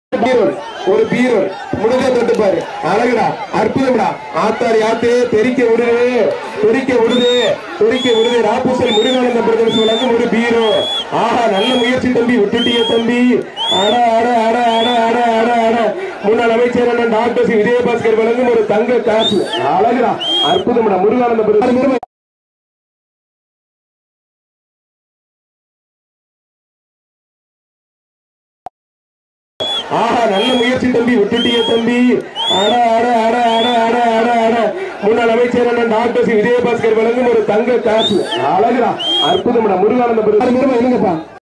பீரோல் ஒரு பீரோல் முடிஞ்ச தொட்டு பாரு அழகுடா அற்புதம்டா ஆத்தாரி ஆத்தே தெரிக்க விடுது தெரிக்க விடுது தெரிக்க விடுது ராப்பூசல் முருகானந்த பிரதேசம் வழங்கும் ஒரு பீரோ ஆஹா நல்ல முயற்சி தம்பி விட்டுட்டிய தம்பி அட அட அட அட அட அட அட முன்னாள் அமைச்சர் அண்ணன் டாக்டர் சி விஜயபாஸ்கர் வழங்கும் ஒரு தங்க காசு அழகுடா அற்புதம்டா முருகானந்த பிரதேசம் ஆஹா நல்ல முயற்சி தம்பி விட்டுட்டிய தம்பி அட அட அட அட அட அட அட முன்னாள் அமைச்சர் அண்ணன் டாக்டர் சி விஜயபாஸ்கர் வழங்கும் ஒரு தங்க காசு அழகுடா அற்புதம்டா முருகானந்த பிரதேசம் என்னங்கப்பா